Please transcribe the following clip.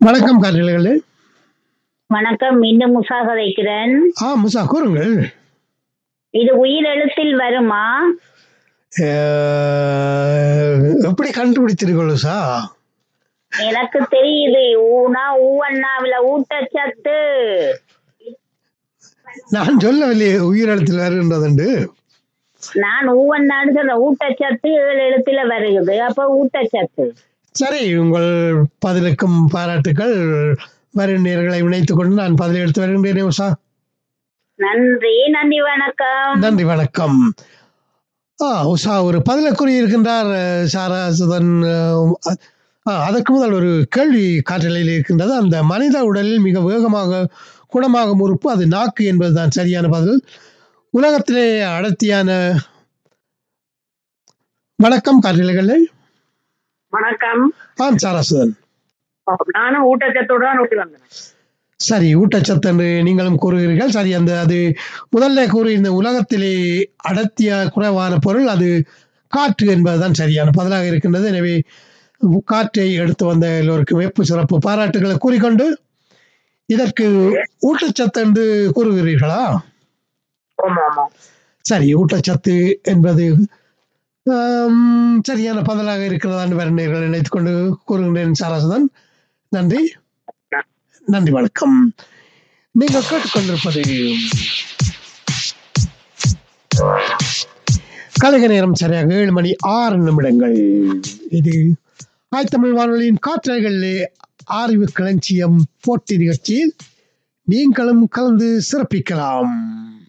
வணக்கம் காரியர்களே வணக்கம் மீண்டும் முசா கதைக்கிறேன் ஆ முசா கூறுங்கள் இது உயிர் எழுத்தில் வருமா அஹ், எப்படி கண்டுபிடித்தீர்கள் உஷா எனக்கு தெரியுது ஊனா ஊவண்ணாவில ஊட்டச்சத்து நான் சொல்லவில்லையே உயிரிழத்தில் வருகின்றதுண்டு நான் ஊவண்ணான்னு சொல்ற ஊட்டச்சத்து ஏழு எழுத்துல வருகுது அப்ப ஊட்டச்சத்து சரி உங்கள் பதிலுக்கும் பாராட்டுக்கள் வரும் நேர்களை இணைத்துக் கொண்டு நான் பதில் எடுத்து வருகின்றேனே உஷா நன்றி நன்றி வணக்கம் நன்றி வணக்கம் ஆ உஷா ஒரு பதிலை கூறியிருக்கின்றார் அஹ், சாரா சுதன் அஹ், ஆ, அதற்கு முதல் ஒரு கேள்வி காற்றலையில் இருக்கின்றது அந்த மனித உடலில் மிக வேகமாக குணமாகும் உறுப்பு அது நாக்கு என்பதுதான் சரியான பதில் உலகத்திலே அடர்த்தியான வணக்கம் காற்றலைகளே வணக்கம் ஆம் சாராசுதன் நானும் ஊட்டச்சத்தோட தான் நோக்கி வந்தேன் சரி ஊட்டச்சத்து என்று நீங்களும் கூறுகிறீர்கள் சரி அந்த அது முதல்ல கூறியிருந்த உலகத்திலே அடர்த்திய குறைவான பொருள் அது காற்று என்பதுதான் சரியான பதிலாக இருக்கின்றது எனவே காற்றை எடுத்து வந்த எல்லோருக்கும் வெப்பு சிறப்பு பாராட்டுகளை கூறிக்கொண்டு இதற்கு ஊட்டச்சத்து என்று கூறுகிறீர்களா ஆமா ஆமா சரி ஊட்டச்சத்து என்பது ஆம், சரியான பதிலாக இருக்கிறதான்னு வரணியர்கள் நினைத்துக் கொண்டு கூறுகின்றேன் சாராசுதன் நன்றி நன்றி வணக்கம் நீங்கள் கேட்டுக்கொண்டிருப்பது கலைக நேரம் சரியாக ஏழு மணி ஆறு நிமிடங்கள் இது ஆய் தமிழ் வானொலியின் காற்றலைகளிலே அறிவு களஞ்சியம் போட்டி நிகழ்ச்சியில் நீங்களும் கலந்து சிறப்பிக்கலாம்